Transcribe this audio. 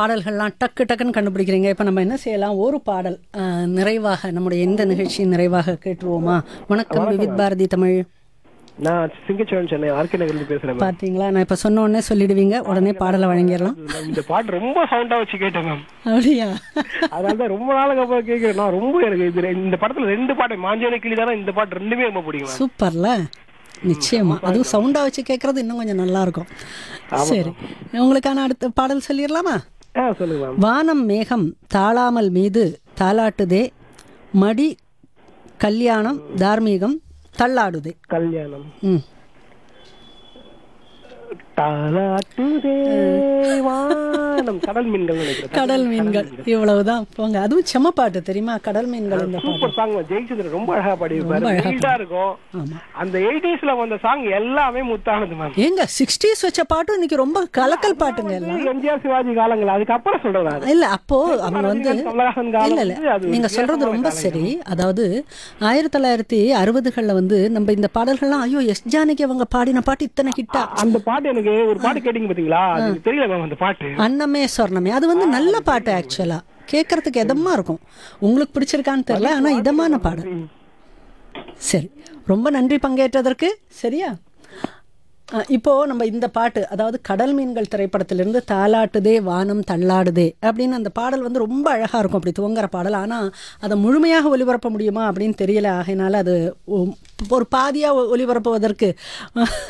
பாடல்கள்லாம் டக்கு டக்குன்னு கண்டுபிடிக்கிறீங்க இப்போ நம்ம என்ன செய்யலாம் ஒரு பாடல் அஹ், நிறைவாக நம்முடைய எந்த நிகழ்ச்சியின் நிறைவாக கேட்டுருவோமா வணக்கம் விவித் பாரதி தமிழ் நான் சிங்கச்சோழன் சென்னை ஆர்கே நகர்ல பேசுறேன் மேம் பார்த்தீங்களா நான் இப்போ சொன்ன உடனே சொல்லிடுவீங்க உடனே பாடலை வழங்கிடலாம் மேம், இந்த பாட்டு ரொம்ப சவுண்டா வச்சு கேட்டேன் மேம் அப்படியா அதனால தான் ரொம்ப நாளுக்கு அப்புறம் கேட்கிறேன் நான் ரொம்ப எனக்கு இது ரெ- இந்த படத்துல ரெண்டு பாட்டு மாஞ்சோலை கிளி தானே இந்த பாட்டு ரெண்டுமே ரொம்ப பிடிக்கும் மேம் சூப்பர்ல நிச்சயமா அதுவும் சவுண்டா வச்சு கேட்கறது இன்னும் கொஞ்சம் நல்லா இருக்கும் சரி உங்களுக்கான அடுத்த பாடல் சொல்லிடலாமா ஆ சொல்லுங்க மேம் வானம் மேகம் தாளாமல் மீது தாலாட்டுதே மடி கல்யாணம் தார்மீகம் தள்ளாடுதே கல்யாணம் ம் தாலாட்டுதே வானம் கடல் மீன்கள் நினைக்கிறேன் கடல் மீன்கள் இவ்வளவுதான் போங்க அதுவும் செம்ம பாட்டு தெரியுமா கடல் மீன்கள் இந்த பாட்டு சூப்பர் சாங் ஜெயிச்சது ரொம்ப அழகா பாடியிருப்பாரு ரொம்ப அழகா மெல்டா இருக்கும் ஆமா அந்த எயிட்டிஸ்ல வந்த சாங் எல்லாமே முத்தானது மேம் ஏங்க சிக்ஸ்டீஸ் வச்ச பாட்டும் இன்னைக்கு ரொம்ப கலக்கல் பாட்டுங்க எல்லாம் எம்ஜிஆர் சிவாஜி காலங்கள் அதுக்கப்புறம் சொல்றேன் நான் இல்ல அப்போ அவங்க வந்து கமலஹாசன் இல்ல காலம் இல்ல வந்து அது நீங்க சொல்றது ரொம்ப சரி அதாவது ஆயிரத்தி தொள்ளாயிரத்தி அறுபதுகள்ல வந்து நம்ம இந்த பாடல்கள்லாம் ஐயோ எஸ் ஜானகி அவங்க பாடின பாட்டு இத்தனை ஹிட்டா அந்த பாட்டு எனக்கு ஒரு பாட்டு கேட்டீங்க பாத்தீங்களா அது எனக்கு தெரியல மேம் அந்த பாட்டு அன்னமே சொர்ணமே அது வந்து நல்ல பாட்டு ஆக்சுவலா கேட்கறதுக்கு இதமா இருக்கும் உங்களுக்கு பிடிச்சிருக்கான்னு தெரியல ஆனா இதமான பாடல் சரி ரொம்ப நன்றி பங்கேற்றதற்கு சரியா அ, இப்போ நம்ம இந்த பாட்டு அதாவது கடல் மீன்கள் திரைப்படத்திலிருந்து தாலாட்டுதே வானம் தள்ளாடுதே அப்படின்னு அந்த பாடல் வந்து ரொம்ப அழகா இருக்கும் அப்படி துவங்குற பாடல் ஆனா அதை முழுமையாக ஒளிபரப்ப முடியுமா அப்படின்னு தெரியல ஆகையினால அது ஒ- ஒரு பாதியா ஒ- ஒளிபரப்புவதற்கு